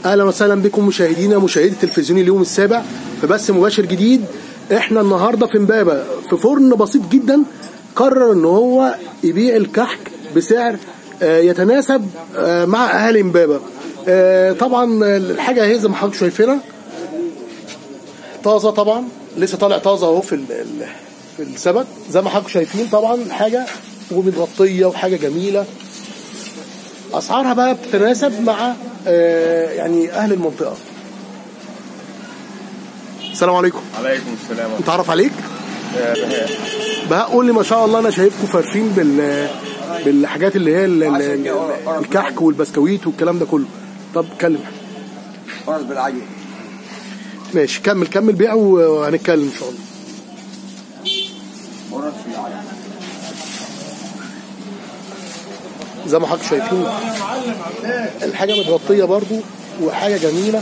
اهلا وسهلا بكم مشاهدينا مشاهدي التلفزيون اليوم السابع في بث مباشر جديد احنا النهارده في امبابه في فرن بسيط جدا قرر ان هو يبيع الكحك بسعر آه، يتناسب آه، مع اهالي امبابه آه، طبعا الحاجه اهي زي ما حضراتكم شايفينها طازه طبعا لسه طالع طازه اهو في ال- ال- في السبت زي ما حضراتكم شايفين طبعا حاجه ومتغطيه وحاجه جميله اسعارها بقى بتتناسب مع آه، يعني اهل المنطقه السلام عليكم عليكم السلام نتعرف عليك يا بهاء بقى قول لي ما شاء الله انا شايفكم فارشين بال بالحاجات اللي هي ال- ال- الكحك والبسكويت والكلام ده كله طب كلم فرز بالعجل ماشي كمل كمل بيع وهنتكلم ان شاء الله فرز بالعجل زي ما حضرتك شايفين الحاجه متغطيه برضو وحاجه جميله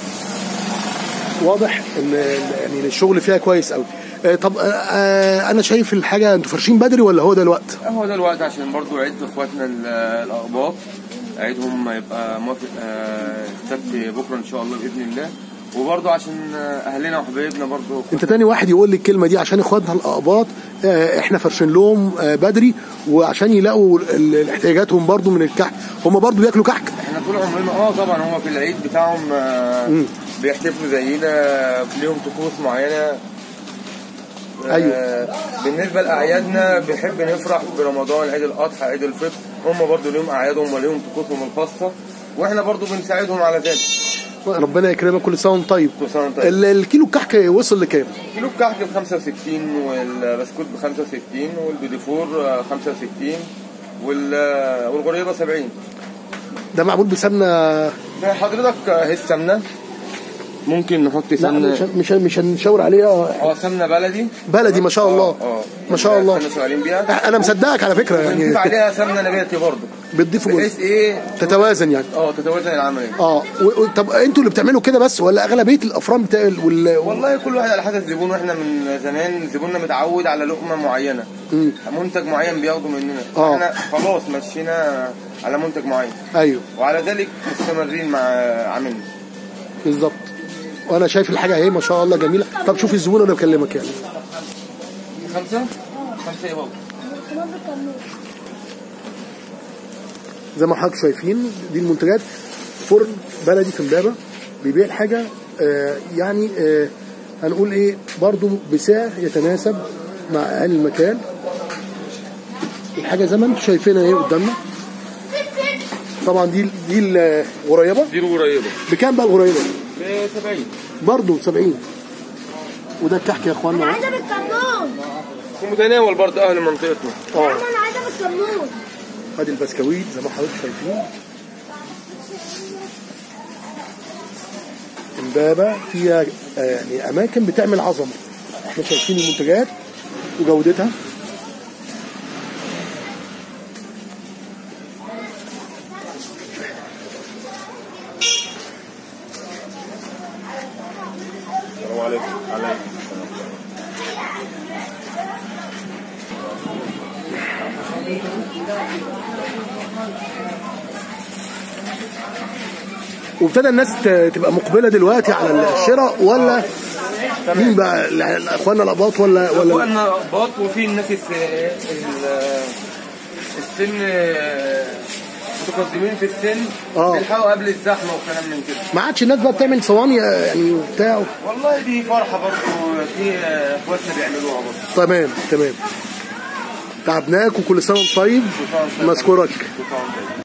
واضح ان يعني الشغل فيها كويس قوي آه، طب آه، آه، انا شايف الحاجه انتوا فارشين بدري ولا هو ده الوقت هو ده الوقت عشان برضو عيد اخواتنا ال- الاقباط عيدهم يبقى موافق آه، السبت بكره ان شاء الله باذن الله وبرضو عشان آه، اهلنا وحبايبنا برضو انت تاني واحد يقول لي الكلمه دي عشان اخواتنا الاقباط آه، احنا فارشين لهم آه، بدري وعشان يلاقوا ال- ال- احتياجاتهم برضو من الكحك هم برضو بياكلوا كحك احنا طول عمرنا اه طبعا هو في العيد بتاعهم آه، بيحتفلوا زينا ليهم طقوس معينه آه، بالنسبه لاعيادنا بنحب نفرح برمضان عيد الاضحى عيد الفطر هم برضو ليهم اعيادهم وليهم طقوسهم الخاصه واحنا برضو بنساعدهم على ذلك ربنا يكرمك كل سنه وانت طيب كل سنة وانت طيب. ال- الكيلو الكحك وصل لكام كيلو الكحك ب 65 والبسكوت ب 65 والبيديفور آه، 65 وال- آه، والغريبه 70 ده معمول بسمنه ده حضرتك آه، هي السمنه ممكن نحط لا سمنه مش مش مش هنشاور عليها اه سمنه بلدي بلدي ما شاء الله اه ما شاء الله كنا شغالين بيها انا مصدقك على فكره بنضيف يعني عليها سمنه نباتي برضه بتضيفوا جزء بحيث ايه تتوازن يعني اه تتوازن العمليه اه و- و- طب انتوا اللي بتعملوا كده بس ولا اغلبيه الافران بتاع ال- وال... والله كل واحد على حسب زبون واحنا من زمان زبوننا متعود على لقمه معينه مم. منتج معين بياخده مننا اه. احنا خلاص مشينا على منتج معين ايوه وعلى ذلك مستمرين مع عملنا بالظبط وانا شايف الحاجه اهي ما شاء الله جميله طب شوف الزبون وانا بكلمك يعني خمسة خمسة يا بابا زي ما حضرتك شايفين دي المنتجات فرن بلدي في امبابه بيبيع الحاجه آه يعني آه هنقول ايه برضو بسعر يتناسب مع اهل المكان الحاجه زي ما انتم شايفينها اهي قدامنا طبعا دي دي الغريبه دي القريبة بكام بقى الغريبه ب 70 برضو 70 وده الكحك يا اخوانا انا اهو. عايزه بالكمون ومتناول برضه اهل منطقتنا اه انا عايزه بالكمون ادي البسكويت زي ما حضرتك شايفين امبابة فيها آه، يعني اماكن بتعمل عظمه احنا شايفين المنتجات وجودتها السلام عليكم عليكم وابتدى الناس ت- تبقى مقبله دلوقتي على الشراء ولا مين بقى ال- اخواننا الاباط ولا ولا اخواننا اقباط وفي الناس الس- ال- السن متقدمين في السن اه. بيلحقوا قبل الزحمه وكلام من كده ما عادش الناس بقى بتعمل صواني آه، يعني بتاع والله دي فرحه برضه في اخواتنا بيعملوها برضه تمام تمام تعبناك وكل سنه وانت طيب كل سنة وانت طيب. نشكرك كل سنة وانت طيب.